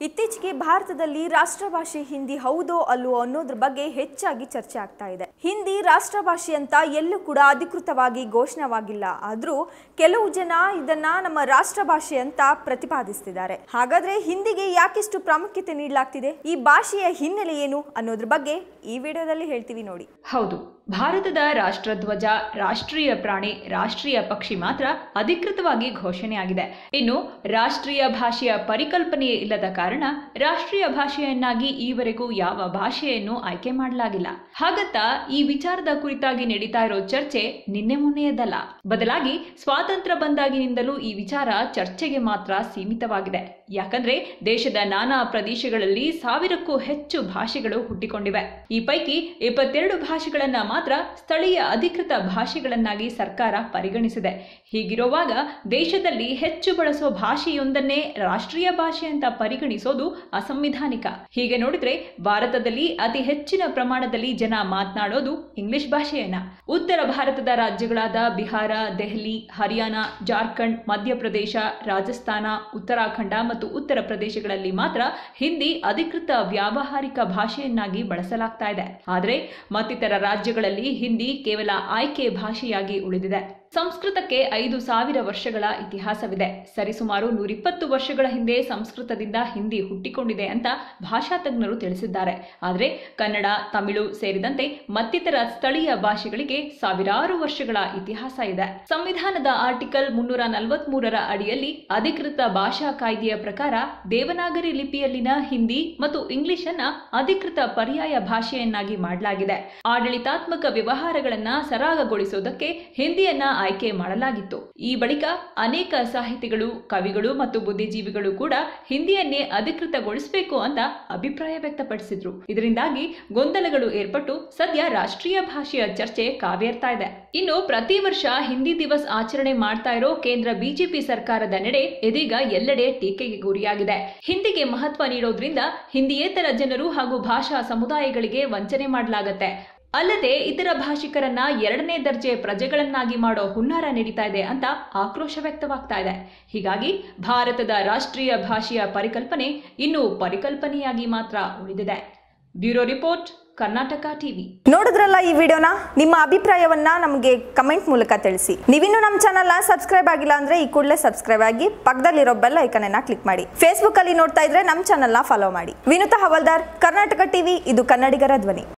ಇತ್ತೀಚೆಗೆ ಭಾರತದಲ್ಲಿ ರಾಷ್ಟ್ರಭಾಷೆ ಹಿಂದಿ ಹೌದೋ ಅಲ್ವೋ ಅನ್ನೋದ್ರ ಬಗ್ಗೆ ಹೆಚ್ಚಾಗಿ ಚರ್ಚೆ ಆಗ್ತಾ ಇದೆ ಹಿಂದಿ ರಾಷ್ಟ್ರಭಾಷೆ ಅಂತ ಎಲ್ಲೂ ಕೂಡ ಅಧಿಕೃತವಾಗಿ ಘೋಷಣೆವಾಗಿಲ್ಲ ಆದ್ರೂ ಕೆಲವು ಜನ ಇದನ್ನ ನಮ್ಮ ರಾಷ್ಟ್ರಭಾಷೆ ಅಂತ ಪ್ರತಿಪಾದಿಸ್ತಿದ್ದಾರೆ ಹಾಗಾದ್ರೆ ಹಿಂದಿಗೆ ಯಾಕಿಷ್ಟು ಪ್ರಾಮುಖ್ಯತೆ ನೀಡಲಾಗ್ತಿದೆ ಈ ಭಾಷೆಯ ಹಿನ್ನೆಲೆ ಏನು ಅನ್ನೋದ್ರ ಬಗ್ಗೆ ಈ ವಿಡಿಯೋದಲ್ಲಿ ಹೇಳ್ತೀವಿ ನೋಡಿ ಹೌದು ಭಾರತದ ರಾಷ್ಟ್ರಧ್ವಜ ರಾಷ್ಟ್ರೀಯ ಪ್ರಾಣಿ ರಾಷ್ಟ್ರೀಯ ಪಕ್ಷಿ ಮಾತ್ರ ಅಧಿಕೃತವಾಗಿ ಘೋಷಣೆಯಾಗಿದೆ ಇನ್ನು ರಾಷ್ಟ್ರೀಯ ಭಾಷೆಯ ಪರಿಕಲ್ಪನೆಯೇ ಇಲ್ಲದ ಕಾರಣ ರಾಷ್ಟ್ರೀಯ ಭಾಷೆಯನ್ನಾಗಿ ಈವರೆಗೂ ಯಾವ ಭಾಷೆಯನ್ನು ಆಯ್ಕೆ ಮಾಡಲಾಗಿಲ್ಲ ಹಾಗಂತ ಈ ವಿಚಾರದ ಕುರಿತಾಗಿ ನಡೀತಾ ಇರೋ ಚರ್ಚೆ ನಿನ್ನೆ ಮೊನ್ನೆಯದಲ್ಲ ಬದಲಾಗಿ ಸ್ವಾತಂತ್ರ್ಯ ಬಂದಾಗಿನಿಂದಲೂ ಈ ವಿಚಾರ ಚರ್ಚೆಗೆ ಮಾತ್ರ ಸೀಮಿತವಾಗಿದೆ ಯಾಕಂದ್ರೆ ದೇಶದ ನಾನಾ ಪ್ರದೇಶಗಳಲ್ಲಿ ಸಾವಿರಕ್ಕೂ ಹೆಚ್ಚು ಭಾಷೆಗಳು ಹುಟ್ಟಿಕೊಂಡಿವೆ ಈ ಪೈಕಿ ಇಪ್ಪತ್ತೆರಡು ಭಾಷೆಗಳನ್ನ ಮಾತ್ರ ಸ್ಥಳೀಯ ಅಧಿಕೃತ ಭಾಷೆಗಳನ್ನಾಗಿ ಸರ್ಕಾರ ಪರಿಗಣಿಸಿದೆ ಹೀಗಿರುವಾಗ ದೇಶದಲ್ಲಿ ಹೆಚ್ಚು ಬಳಸೋ ಭಾಷೆಯೊಂದನ್ನೇ ರಾಷ್ಟ್ರೀಯ ಭಾಷೆ ಅಂತ ಪರಿಗಣಿಸೋದು ಅಸಂವಿಧಾನಿಕ ಹೀಗೆ ನೋಡಿದ್ರೆ ಭಾರತದಲ್ಲಿ ಅತಿ ಹೆಚ್ಚಿನ ಪ್ರಮಾಣದಲ್ಲಿ ಜನ ಮಾತನಾಡೋದು ಇಂಗ್ಲಿಷ್ ಭಾಷೆಯನ್ನ ಉತ್ತರ ಭಾರತದ ರಾಜ್ಯಗಳಾದ ಬಿಹಾರ ದೆಹಲಿ ಹರಿಯಾಣ ಜಾರ್ಖಂಡ್ ಮಧ್ಯಪ್ರದೇಶ ರಾಜಸ್ಥಾನ ಉತ್ತರಾಖಂಡ ಮತ್ತು ಉತ್ತರ ಪ್ರದೇಶಗಳಲ್ಲಿ ಮಾತ್ರ ಹಿಂದಿ ಅಧಿಕೃತ ವ್ಯಾವಹಾರಿಕ ಭಾಷೆಯನ್ನಾಗಿ ಬಳಸಲಾಗ್ತಾ ಇದೆ ಆದರೆ ಮತ್ತಿತರ ರಾಜ್ಯಗಳಲ್ಲಿ ಹಿಂದಿ ಕೇವಲ ಆಯ್ಕೆ ಭಾಷೆಯಾಗಿ ಉಳಿದಿದೆ ಸಂಸ್ಕೃತಕ್ಕೆ ಐದು ಸಾವಿರ ವರ್ಷಗಳ ಇತಿಹಾಸವಿದೆ ಸರಿಸುಮಾರು ನೂರಿಪ್ಪತ್ತು ವರ್ಷಗಳ ಹಿಂದೆ ಸಂಸ್ಕೃತದಿಂದ ಹಿಂದಿ ಹುಟ್ಟಿಕೊಂಡಿದೆ ಅಂತ ಭಾಷಾ ತಜ್ಞರು ತಿಳಿಸಿದ್ದಾರೆ ಆದರೆ ಕನ್ನಡ ತಮಿಳು ಸೇರಿದಂತೆ ಮತ್ತಿತರ ಸ್ಥಳೀಯ ಭಾಷೆಗಳಿಗೆ ಸಾವಿರಾರು ವರ್ಷಗಳ ಇತಿಹಾಸ ಇದೆ ಸಂವಿಧಾನದ ಆರ್ಟಿಕಲ್ ಮುನ್ನೂರ ನಲವತ್ಮೂರರ ಅಡಿಯಲ್ಲಿ ಅಧಿಕೃತ ಭಾಷಾ ಕಾಯ್ದೆಯ ಪ್ರಕಾರ ದೇವನಾಗರಿ ಲಿಪಿಯಲ್ಲಿನ ಹಿಂದಿ ಮತ್ತು ಇಂಗ್ಲಿಷ್ ಅನ್ನ ಅಧಿಕೃತ ಪರ್ಯಾಯ ಭಾಷೆಯನ್ನಾಗಿ ಮಾಡಲಾಗಿದೆ ಆಡಳಿತಾತ್ಮಕ ವ್ಯವಹಾರಗಳನ್ನ ಸರಾಗಗೊಳಿಸುವುದಕ್ಕೆ ಹಿಂದಿಯನ್ನ ಆಯ್ಕೆ ಮಾಡಲಾಗಿತ್ತು ಈ ಬಳಿಕ ಅನೇಕ ಸಾಹಿತಿಗಳು ಕವಿಗಳು ಮತ್ತು ಬುದ್ಧಿಜೀವಿಗಳು ಕೂಡ ಹಿಂದಿಯನ್ನೇ ಅಧಿಕೃತಗೊಳಿಸಬೇಕು ಅಂತ ಅಭಿಪ್ರಾಯ ವ್ಯಕ್ತಪಡಿಸಿದ್ರು ಇದರಿಂದಾಗಿ ಗೊಂದಲಗಳು ಏರ್ಪಟ್ಟು ಸದ್ಯ ರಾಷ್ಟ್ರೀಯ ಭಾಷೆಯ ಚರ್ಚೆ ಕಾವೇರ್ತಾ ಇದೆ ಇನ್ನು ಪ್ರತಿ ವರ್ಷ ಹಿಂದಿ ದಿವಸ್ ಆಚರಣೆ ಮಾಡ್ತಾ ಇರೋ ಕೇಂದ್ರ ಬಿಜೆಪಿ ಸರ್ಕಾರದ ನಡೆ ಇದೀಗ ಎಲ್ಲೆಡೆ ಟೀಕೆಗೆ ಗುರಿಯಾಗಿದೆ ಹಿಂದಿಗೆ ಮಹತ್ವ ನೀಡೋದ್ರಿಂದ ಹಿಂದಿಯೇತರ ಜನರು ಹಾಗೂ ಭಾಷಾ ಸಮುದಾಯಗಳಿಗೆ ವಂಚನೆ ಮಾಡಲಾಗತ್ತೆ ಅಲ್ಲದೆ ಇತರ ಭಾಷಿಕರನ್ನ ಎರಡನೇ ದರ್ಜೆ ಪ್ರಜೆಗಳನ್ನಾಗಿ ಮಾಡೋ ಹುನ್ನಾರ ನಡೀತಾ ಇದೆ ಅಂತ ಆಕ್ರೋಶ ವ್ಯಕ್ತವಾಗ್ತಾ ಇದೆ ಹೀಗಾಗಿ ಭಾರತದ ರಾಷ್ಟ್ರೀಯ ಭಾಷೆಯ ಪರಿಕಲ್ಪನೆ ಇನ್ನೂ ಪರಿಕಲ್ಪನೆಯಾಗಿ ಮಾತ್ರ ಉಳಿದಿದೆ ಬ್ಯೂರೋ ರಿಪೋರ್ಟ್ ಕರ್ನಾಟಕ ಟಿವಿ ನೋಡಿದ್ರಲ್ಲ ಈ ವಿಡಿಯೋನ ನಿಮ್ಮ ಅಭಿಪ್ರಾಯವನ್ನ ನಮಗೆ ಕಮೆಂಟ್ ಮೂಲಕ ತಿಳಿಸಿ ನೀವಿನ್ನು ನಮ್ಮ ಚಾನಲ್ನ ಸಬ್ಸ್ಕ್ರೈಬ್ ಆಗಿಲ್ಲ ಅಂದ್ರೆ ಈ ಕೂಡಲೇ ಸಬ್ಸ್ಕ್ರೈಬ್ ಆಗಿ ಪಕ್ಕದಲ್ಲಿರೋ ಬೆಲ್ ಐಕನ್ ಅನ್ನ ಕ್ಲಿಕ್ ಮಾಡಿ ಫೇಸ್ಬುಕ್ ಅಲ್ಲಿ ನೋಡ್ತಾ ಇದ್ರೆ ನಮ್ಮ ಚಾನಲ್ನ ಫಾಲೋ ಮಾಡಿ ವಿನುತಾ ಹವಲ್ದಾರ್ ಕರ್ನಾಟಕ ಟಿವಿ ಇದು ಕನ್ನಡಿಗರ ಧ್ವನಿ